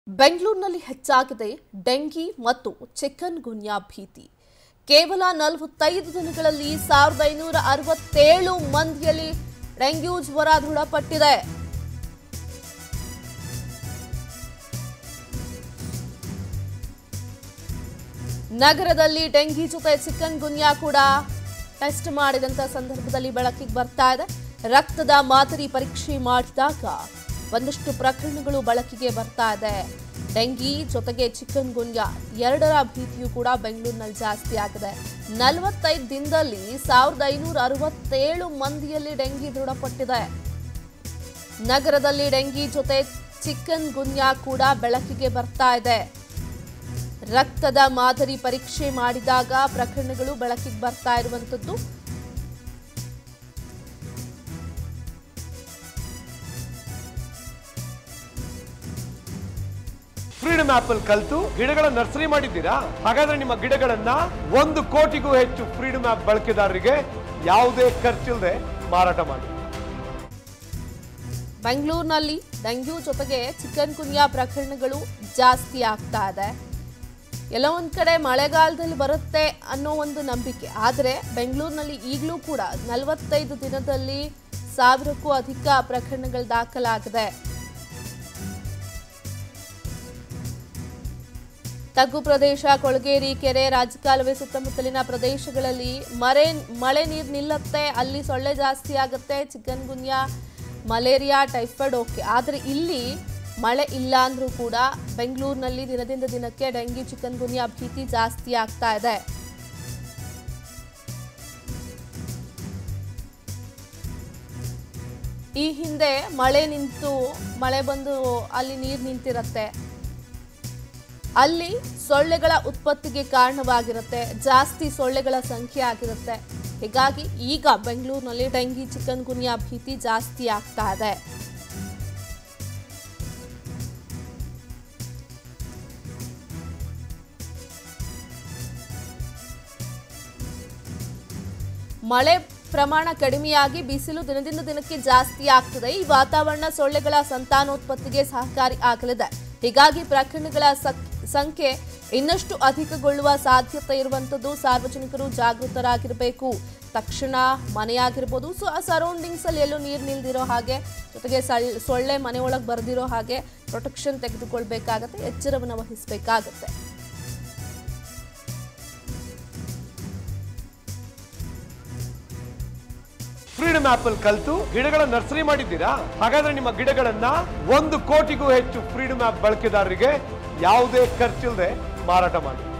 ಬೆಂಗಳೂರಿನಲ್ಲಿ ಹೆಚ್ಚಾಗಿದೆ ಡೆಂಗಿ ಮತ್ತು ಚಿಕನ್ ಗುನ್ಯಾ ಭೀತಿ ಕೇವಲ ನಲವತ್ತೈದು ದಿನಗಳಲ್ಲಿ ಸಾವಿರದ ಐನೂರ ಅರವತ್ತೇಳು ಮಂದಿಯಲ್ಲಿ ಡೆಂಗ್ಯೂ ಜ್ವರ ದೃಢಪಟ್ಟಿದೆ ನಗರದಲ್ಲಿ ಡೆಂಗಿ ಜೊತೆ ಚಿಕನ್ ಗುನ್ಯಾ ಕೂಡ ಟೆಸ್ಟ್ ಮಾಡಿದಂತ ಸಂದರ್ಭದಲ್ಲಿ ಬೆಳಕಿಗೆ ಬರ್ತಾ ಇದೆ ರಕ್ತದ ಮಾದರಿ ಪರೀಕ್ಷೆ ಮಾಡಿದಾಗ ಒಂದಷ್ಟು ಪ್ರಕರಣಗಳು ಬೆಳಕಿಗೆ ಬರ್ತಾ ಇದೆ ಡೆಂಗಿ ಜೊತೆಗೆ ಚಿಕನ್ ಗುನ್ಯಾ ಎರಡರ ಭೀತಿಯು ಕೂಡ ಬೆಂಗಳೂರಿನಲ್ಲಿ ಜಾಸ್ತಿ ಆಗಿದೆ ನಲವತ್ತೈದು ದಿನದಲ್ಲಿ ಸಾವಿರದ ಐನೂರ ಅರವತ್ತೇಳು ಮಂದಿಯಲ್ಲಿ ಡೆಂಗಿ ದೃಢಪಟ್ಟಿದೆ ನಗರದಲ್ಲಿ ಡೆಂಗಿ ಜೊತೆ ಚಿಕನ್ ಗುನ್ಯಾ ಕೂಡ ಬೆಳಕಿಗೆ ಬರ್ತಾ ಇದೆ ರಕ್ತದ ಮಾದರಿ ಪರೀಕ್ಷೆ ಮಾಡಿದಾಗ ಪ್ರಕರಣಗಳು ಬೆಳಕಿಗೆ ಬರ್ತಾ ಇರುವಂತದ್ದು ಫ್ರೀಡಮ್ ಆಪ್ ಅಲ್ಲಿ ಕಲ್ತು ಗಿಡಗಳ ನರ್ಸರಿ ಮಾಡಿದ್ದೀರಾ ಹಾಗಾದ್ರೆ ನಿಮ್ಮ ಗಿಡಗಳನ್ನ ಒಂದು ಕೋಟಿಗೂ ಹೆಚ್ಚು ಫ್ರೀಡಮ್ ಆಪ್ ಬಳಕೆದಾರರಿಗೆ ಯಾವುದೇ ಖರ್ಚಿಲ್ಲದೆ ಮಾರಾಟ ಮಾಡಿ ಬೆಂಗಳೂರಿನಲ್ಲಿ ಡೆಂಗ್ಯೂ ಜೊತೆಗೆ ಚಿಕನ್ ಕುನ್ಯಾ ಪ್ರಕರಣಗಳು ಜಾಸ್ತಿ ಆಗ್ತಾ ಇದೆ ಎಲ್ಲ ಒಂದ್ ಕಡೆ ಮಳೆಗಾಲದಲ್ಲಿ ಬರುತ್ತೆ ಅನ್ನೋ ಒಂದು ನಂಬಿಕೆ ಆದರೆ ಬೆಂಗಳೂರಿನಲ್ಲಿ ಈಗಲೂ ಕೂಡ ನಲವತ್ತೈದು ದಿನದಲ್ಲಿ ಸಾವಿರಕ್ಕೂ ಅಧಿಕ ಪ್ರಕರಣಗಳು ದಾಖಲಾಗಿದೆ ತಗ್ಗು ಪ್ರದೇಶ ಕೊಳಗೇರಿ ಕೆರೆ ರಾಜಕಾಲುವೆ ಸುತ್ತಮುತ್ತಲಿನ ಪ್ರದೇಶಗಳಲ್ಲಿ ಮರೆ ಮಳೆ ನೀರು ನಿಲ್ಲತ್ತೆ ಅಲ್ಲಿ ಸೊಳ್ಳೆ ಜಾಸ್ತಿ ಆಗುತ್ತೆ chikungunya malaria typhoid okay ಆದರೆ ಇಲ್ಲಿ ಮಳೆ ಇಲ್ಲ ಅಂದ್ರೂ ಕೂಡ ಬೆಂಗಳೂರಿನಲ್ಲಿ ದಿನದಿಂದ ದಿನಕ್ಕೆ ಡೆಂಗಿ ಚಿಕನ್ ಗುನ್ಯಾ ಭೀತಿ ಜಾಸ್ತಿ ಆಗ್ತಾ ಇದೆ ಈ ಹಿಂದೆ ಮಳೆ ನಿಂತು ಮಳೆ ಬಂದು ಅಲ್ಲಿ ನೀರು ನಿಂತಿರತ್ತೆ ಅಲ್ಲಿ ಸೊಳ್ಳೆಗಳ ಉತ್ಪತ್ತಿಗೆ ಕಾರಣವಾಗಿರುತ್ತೆ ಜಾಸ್ತಿ ಸೊಳ್ಳೆಗಳ ಸಂಖ್ಯೆ ಆಗಿರುತ್ತೆ ಹೀಗಾಗಿ ಈಗ ಬೆಂಗಳೂರಿನಲ್ಲಿ ಡೆಂಗಿ ಚಿಕನ್ ಗುನ್ಯಾ ಭೀತಿ ಜಾಸ್ತಿ ಆಗ್ತಾ ಇದೆ ಮಳೆ ಪ್ರಮಾಣ ಕಡಿಮೆಯಾಗಿ ಬಿಸಿಲು ದಿನದಿಂದ ದಿನಕ್ಕೆ ಜಾಸ್ತಿ ಆಗ್ತದೆ ಈ ವಾತಾವರಣ ಸೊಳ್ಳೆಗಳ ಸಂತಾನೋತ್ಪತ್ತಿಗೆ ಸಹಕಾರಿ ಆಗಲಿದೆ ಹೀಗಾಗಿ ಪ್ರಕರಣಗಳ ಸಕ್- ಸಂಖ್ಯೆ ಇನ್ನಷ್ಟು ಅಧಿಕಗೊಳ್ಳುವ ಸಾಧ್ಯತೆ ಇರುವಂತದ್ದು ಸಾರ್ವಜನಿಕರು ಜಾಗೃತರಾಗಿರಬೇಕು ತಕ್ಷಣ ಮನೆಯಾಗಿರ್ಬೋದು ಸೊ ಆ ಸರೌಂಡಿಂಗ್ಸ್ ಅಲ್ಲಿ ಎಲ್ಲೂ ನೀರು ನಿಲ್ದಿರೋ ಹಾಗೆ ಜೊತೆಗೆ ಸಳ್- ಸೊಳ್ಳೆ ಮನೆ ಒಳಗೆ ಬರೆದಿರೋ ಹಾಗೆ ಪ್ರೊಟೆಕ್ಷನ್ ತೆಗೆದುಕೊಳ್ಬೇಕಾಗತ್ತೆ ಎಚ್ಚರವನ್ನು ವಹಿಸಬೇಕಾಗತ್ತೆ ಫ್ರೀಡಮ್ ಆಪ್ ಅಲ್ಲಿ ಕಲ್ತು ಗಿಡಗಳ ನರ್ಸರಿ ಮಾಡಿದ್ದೀರಾ ಹಾಗಾದ್ರೆ ನಿಮ್ಮ ಗಿಡಗಳನ್ನ ಒಂದು ಕೋಟಿಗೂ ಹೆಚ್ಚು ಫ್ರೀಡಮ್ ಆಪ್ ಬಳಕೆದಾರರಿಗೆ ಯಾವುದೇ ಖರ್ಚಿಲ್ಲದೆ ಮಾರಾಟ ಮಾಡಿ